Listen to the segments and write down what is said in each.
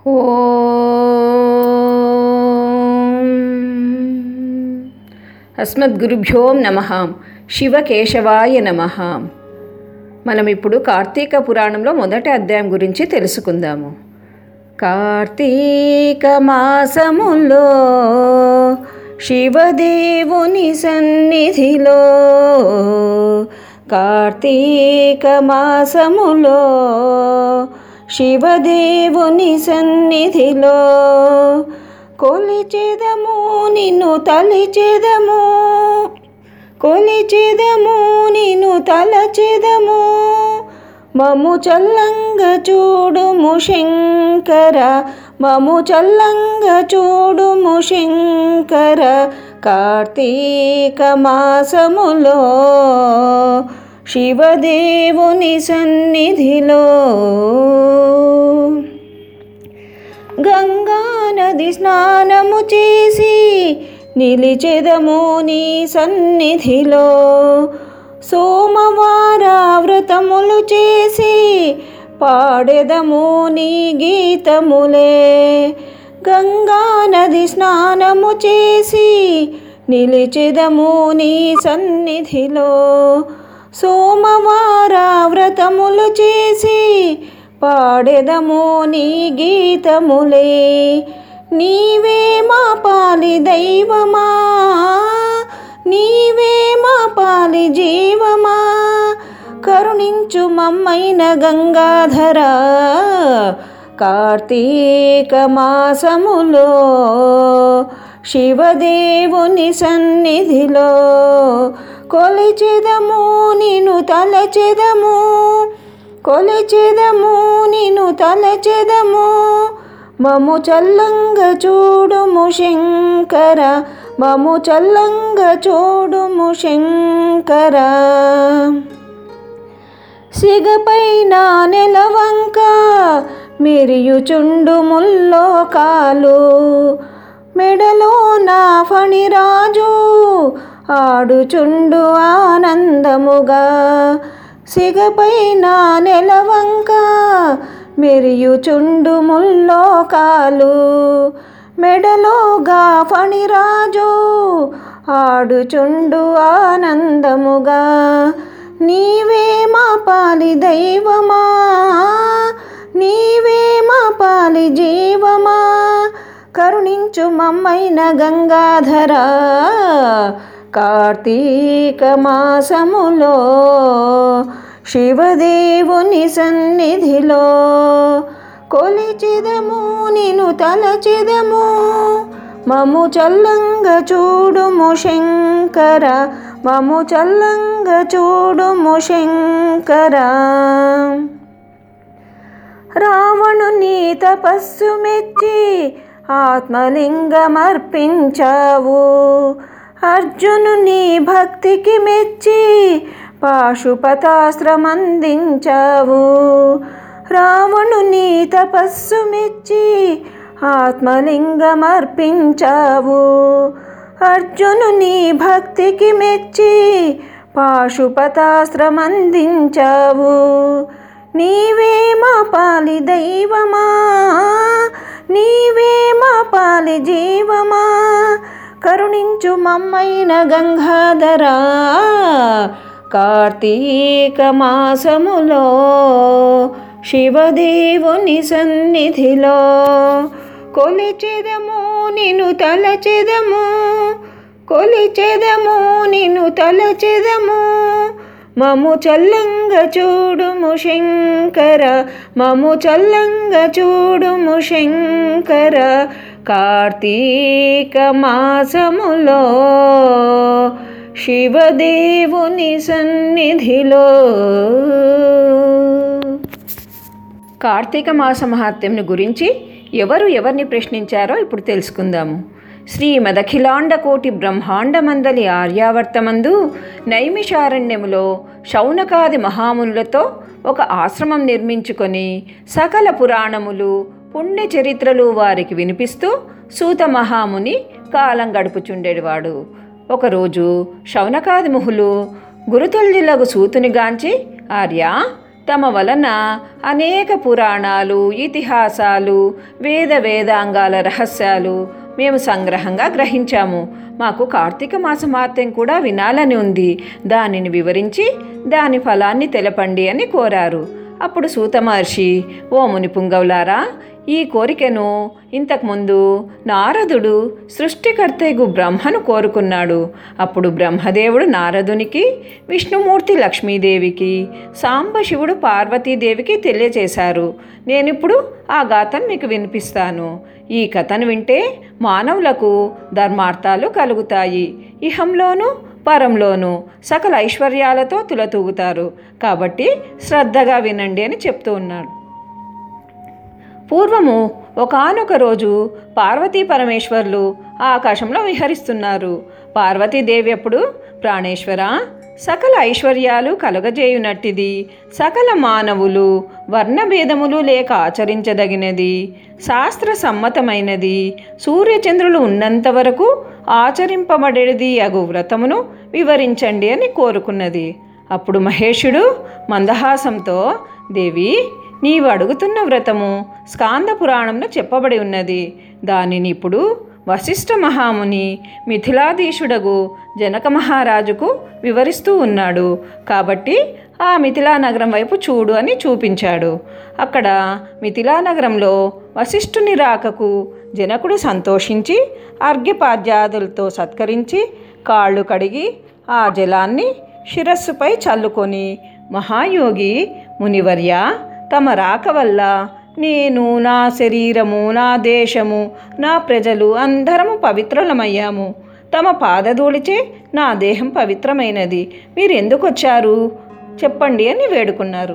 అస్మద్గురుభ్యో నమ శివకేశవాయ నమ మనం ఇప్పుడు కార్తీక పురాణంలో మొదటి అధ్యాయం గురించి తెలుసుకుందాము కార్తీక మాసములో శివదేవుని సన్నిధిలో కార్తీక మాసములో శివదేవుని సన్నిధిలో కొలిచెదము నిన్ను తలిచెదము కొలిచెదము నిన్ను తలచెదము మము చల్లంగ చూడుము శంకర మము చల్లంగ చూడుము శంకర కార్తీక మాసములో శివదేవుని సన్నిధిలో గంగా నది స్నానము చేసి నిలిచెదము నీ సన్నిధిలో సోమవార వ్రతములు చేసి పాడెదము నీ గీతములే గంగా నది స్నానము చేసి నిలిచెదము నీ సన్నిధిలో సోమవార వ్రతములు చేసి పాడెదము నీ గీతములే నీవే మా పాలి దైవమా నీవే మా పాలి జీవమా కరుణించు మమ్మైన గంగాధర కార్తీక మాసములో శివదేవుని సన్నిధిలో కొలిచెదము నిన్ను తలచెదము కొలిచెదము నిన్ను తలచెదము మము చల్లంగ చూడుము శంకర మము చల్లంగ చూడుము శంకర సిగపైన నెలవంక మెరియుచుండు ముల్లోకాలు మెడలో నా ఫణిరాజు ఆడుచుండు ఆనందముగా సిగపైన నెలవంక మెరియుచుండు ముల్లోకాలు మెడలోగా ఫణిరాజు ఆడుచుండు ఆనందముగా నీవే మా పాలి దైవమా నీవే మా పాలి జీవమా కరుణించు మమ్మైన గంగాధర కార్తీక మాసములో శివదేవుని సన్నిధిలో కొలిచెదము నిన్ను తలచెదము మము చల్లంగ చూడుము శంకర మము చల్లంగ చూడుము శంకర రావణుని తపస్సు మెచ్చి ఆత్మలింగమర్పించావు అర్జునుని భక్తికి మెచ్చి పాశుపతాస్త్రమందించావు రావణుని తపస్సు మెచ్చి ఆత్మలింగమర్పించావు అర్జునుని భక్తికి మెచ్చి పాశుపతాస్త్రమందించావు నీవే మా పాలి దైవమా నీవే మా పాలి జీవమా కరుణించు మమ్మైన గంగాధరా కార్తీక మాసములో శివదేవుని సన్నిధిలో కొలిచెదము నిన్ను తలచెదము కొలిచెదము నిన్ను తలచెదము మము చల్లంగ చూడుము శంకర మము చల్లంగ చూడుము శంకర కార్తీక మాసములో శివదేవుని సన్నిధిలో కార్తీక మాస మహాత్మ్యంను గురించి ఎవరు ఎవరిని ప్రశ్నించారో ఇప్పుడు తెలుసుకుందాము శ్రీమదఖిలాండ కోటి బ్రహ్మాండమందలి ఆర్యావర్తమందు నైమిషారణ్యములో శౌనకాది మహామునులతో ఒక ఆశ్రమం నిర్మించుకొని సకల పురాణములు పుణ్య చరిత్రలు వారికి వినిపిస్తూ సూత మహాముని కాలం గడుపుచుండేవాడు ఒకరోజు శౌనకాది ముహులు గురుతుల్యులకు సూతునిగాంచి ఆర్య తమ వలన అనేక పురాణాలు ఇతిహాసాలు వేద వేదాంగాల రహస్యాలు మేము సంగ్రహంగా గ్రహించాము మాకు కార్తీక మాస మహాత్యం కూడా వినాలని ఉంది దానిని వివరించి దాని ఫలాన్ని తెలపండి అని కోరారు అప్పుడు సూత మహర్షి ఓ ముని పుంగవులారా ఈ కోరికను ఇంతకుముందు నారదుడు సృష్టికర్తగు బ్రహ్మను కోరుకున్నాడు అప్పుడు బ్రహ్మదేవుడు నారదునికి విష్ణుమూర్తి లక్ష్మీదేవికి సాంబశివుడు పార్వతీదేవికి తెలియచేశారు నేనిప్పుడు ఆ గాథను మీకు వినిపిస్తాను ఈ కథను వింటే మానవులకు ధర్మార్థాలు కలుగుతాయి ఇహంలోనూ పరంలోనూ సకల ఐశ్వర్యాలతో తులతూగుతారు కాబట్టి శ్రద్ధగా వినండి అని చెప్తూ ఉన్నాడు పూర్వము ఒకనొక రోజు పార్వతీ పరమేశ్వర్లు ఆకాశంలో విహరిస్తున్నారు పార్వతీదేవి అప్పుడు ప్రాణేశ్వర సకల ఐశ్వర్యాలు కలుగజేయునట్టిది సకల మానవులు వర్ణభేదములు లేక ఆచరించదగినది శాస్త్ర సమ్మతమైనది సూర్యచంద్రులు ఉన్నంత వరకు ఆచరింపబడేది అగు వ్రతమును వివరించండి అని కోరుకున్నది అప్పుడు మహేషుడు మందహాసంతో దేవి నీవు అడుగుతున్న వ్రతము స్కాంద పురాణంలో చెప్పబడి ఉన్నది దానిని ఇప్పుడు వశిష్ఠ మహాముని మిథిలాధీశుడగు జనక మహారాజుకు వివరిస్తూ ఉన్నాడు కాబట్టి ఆ మిథిలా నగరం వైపు చూడు అని చూపించాడు అక్కడ మిథిలా నగరంలో వశిష్ఠుని రాకకు జనకుడు సంతోషించి అర్ఘ్యపాద్యాదులతో సత్కరించి కాళ్ళు కడిగి ఆ జలాన్ని శిరస్సుపై చల్లుకొని మహాయోగి మునివర్య తమ రాక వల్ల నేను నా శరీరము నా దేశము నా ప్రజలు అందరము పవిత్రులమయ్యాము తమ పాదధూళిచే నా దేహం పవిత్రమైనది మీరు ఎందుకు వచ్చారు చెప్పండి అని వేడుకున్నారు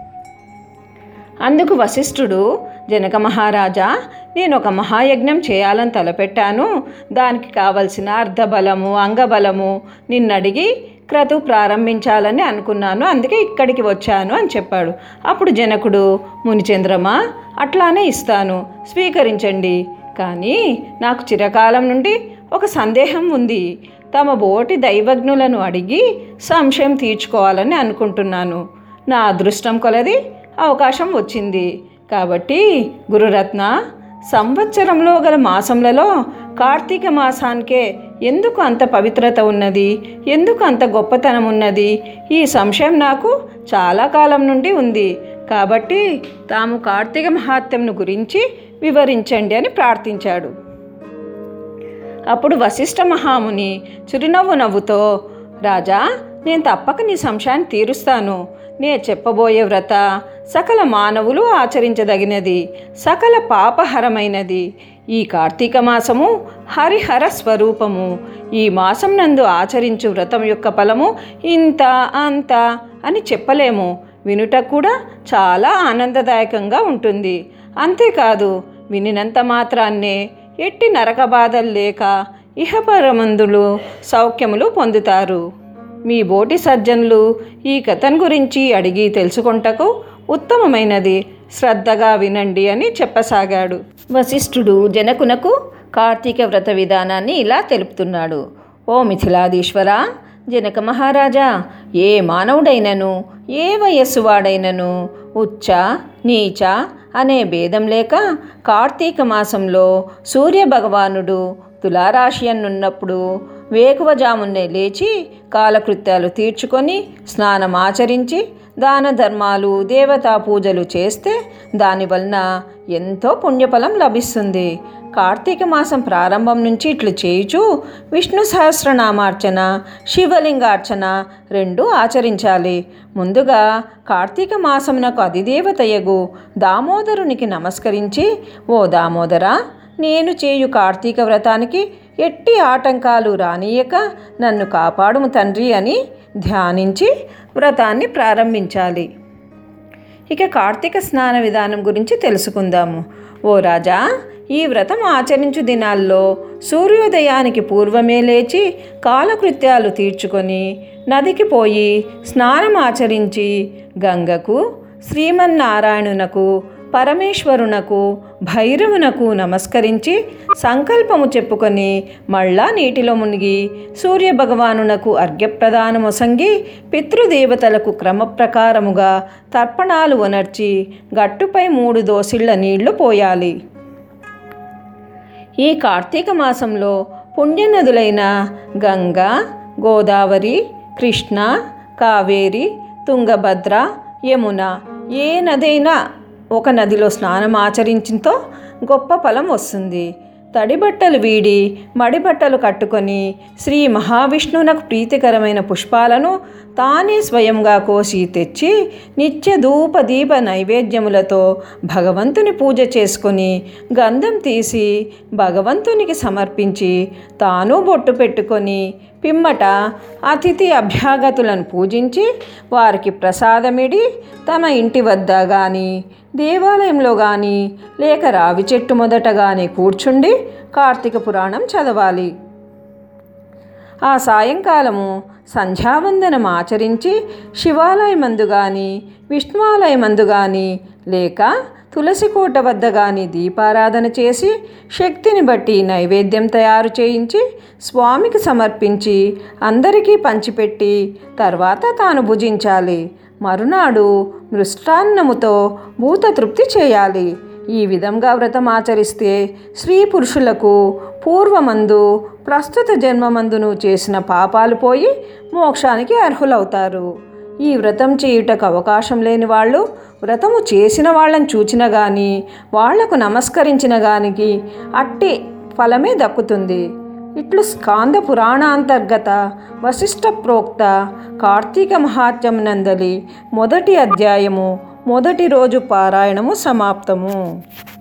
అందుకు వశిష్ఠుడు జనక మహారాజా నేను ఒక మహాయజ్ఞం చేయాలని తలపెట్టాను దానికి కావలసిన అర్ధబలము అంగబలము నిన్నడిగి క్రతు ప్రారంభించాలని అనుకున్నాను అందుకే ఇక్కడికి వచ్చాను అని చెప్పాడు అప్పుడు జనకుడు మునిచంద్రమ అట్లానే ఇస్తాను స్వీకరించండి కానీ నాకు చిరకాలం నుండి ఒక సందేహం ఉంది తమ బోటి దైవజ్ఞులను అడిగి సంశయం తీర్చుకోవాలని అనుకుంటున్నాను నా అదృష్టం కొలది అవకాశం వచ్చింది కాబట్టి గురురత్న సంవత్సరంలో గల మాసంలలో కార్తీక మాసానికే ఎందుకు అంత పవిత్రత ఉన్నది ఎందుకు అంత గొప్పతనం ఉన్నది ఈ సంశయం నాకు చాలా కాలం నుండి ఉంది కాబట్టి తాము కార్తీక మహాత్మ్యంను గురించి వివరించండి అని ప్రార్థించాడు అప్పుడు వశిష్ఠ మహాముని చిరునవ్వు నవ్వుతో రాజా నేను తప్పక నీ సంశయాన్ని తీరుస్తాను నే చెప్పబోయే వ్రత సకల మానవులు ఆచరించదగినది సకల పాపహరమైనది ఈ కార్తీక మాసము హరిహర స్వరూపము ఈ మాసం నందు ఆచరించు వ్రతం యొక్క ఫలము ఇంత అంత అని చెప్పలేము వినుట కూడా చాలా ఆనందదాయకంగా ఉంటుంది అంతేకాదు వినినంత మాత్రాన్నే ఎట్టి నరక బాధలు లేక ఇహపరమందులు సౌఖ్యములు పొందుతారు మీ బోటి సజ్జనులు ఈ కథను గురించి అడిగి తెలుసుకొంటకు ఉత్తమమైనది శ్రద్ధగా వినండి అని చెప్పసాగాడు వశిష్ఠుడు జనకునకు కార్తీక వ్రత విధానాన్ని ఇలా తెలుపుతున్నాడు ఓ మిథిలాదీశ్వర జనక మహారాజా ఏ మానవుడైనను ఏ వయస్సు వాడైనను ఉచ్చ నీచ అనే భేదం లేక కార్తీక మాసంలో సూర్య భగవానుడు తులారాశి అన్నున్నప్పుడు వేకువజామున్నే లేచి కాలకృత్యాలు తీర్చుకొని స్నానం ఆచరించి దాన ధర్మాలు దేవతా పూజలు చేస్తే దానివలన ఎంతో పుణ్యఫలం లభిస్తుంది కార్తీక మాసం ప్రారంభం నుంచి ఇట్లు చేయుచు విష్ణు సహస్రనామార్చన శివలింగార్చన రెండు ఆచరించాలి ముందుగా కార్తీక మాసమునకు అధిదేవతయగు దామోదరునికి నమస్కరించి ఓ దామోదర నేను చేయు కార్తీక వ్రతానికి ఎట్టి ఆటంకాలు రానియక నన్ను కాపాడుము తండ్రి అని ధ్యానించి వ్రతాన్ని ప్రారంభించాలి ఇక కార్తీక స్నాన విధానం గురించి తెలుసుకుందాము ఓ రాజా ఈ వ్రతం ఆచరించు దినాల్లో సూర్యోదయానికి పూర్వమే లేచి కాలకృత్యాలు తీర్చుకొని నదికి పోయి స్నానం ఆచరించి గంగకు శ్రీమన్నారాయణునకు పరమేశ్వరునకు భైరవునకు నమస్కరించి సంకల్పము చెప్పుకొని మళ్ళా నీటిలో మునిగి సూర్యభగవానునకు అర్ఘ్యప్రదానమొసంగి పితృదేవతలకు క్రమప్రకారముగా తర్పణాలు వనర్చి గట్టుపై మూడు దోసిళ్ల నీళ్లు పోయాలి ఈ కార్తీక మాసంలో పుణ్యనదులైన గంగా గోదావరి కృష్ణ కావేరి తుంగభద్ర యమున ఏ నదైనా ఒక నదిలో స్నానం ఆచరించింతో గొప్ప ఫలం వస్తుంది తడి బట్టలు వీడి మడి బట్టలు కట్టుకొని శ్రీ మహావిష్ణువునకు ప్రీతికరమైన పుష్పాలను తానే స్వయంగా కోసి తెచ్చి నిత్య ధూప దీప నైవేద్యములతో భగవంతుని పూజ చేసుకొని గంధం తీసి భగవంతునికి సమర్పించి తాను బొట్టు పెట్టుకొని పిమ్మట అతిథి అభ్యాగతులను పూజించి వారికి ప్రసాదమిడి తమ ఇంటి వద్ద కానీ దేవాలయంలో కానీ లేక రావి చెట్టు మొదట కానీ కూర్చుండి కార్తీక పురాణం చదవాలి ఆ సాయంకాలము సంధ్యావందనం ఆచరించి శివాలయమందు కానీ విష్ణువాలయమందు కానీ లేక తులసికోట వద్ద కానీ దీపారాధన చేసి శక్తిని బట్టి నైవేద్యం తయారు చేయించి స్వామికి సమర్పించి అందరికీ పంచిపెట్టి తర్వాత తాను భుజించాలి మరునాడు మృష్టాన్నముతో భూత తృప్తి చేయాలి ఈ విధంగా వ్రతం ఆచరిస్తే స్త్రీ పురుషులకు పూర్వమందు ప్రస్తుత జన్మమందును చేసిన పాపాలు పోయి మోక్షానికి అర్హులవుతారు ఈ వ్రతం చేయుటకు అవకాశం లేని వాళ్ళు వ్రతము చేసిన వాళ్ళని చూచిన కానీ వాళ్లకు నమస్కరించిన గానికి అట్టి ఫలమే దక్కుతుంది ఇట్లు స్కాంద పురాణాంతర్గత వశిష్ట ప్రోక్త కార్తీక మహాత్యం నందలి మొదటి అధ్యాయము మొదటి రోజు పారాయణము సమాప్తము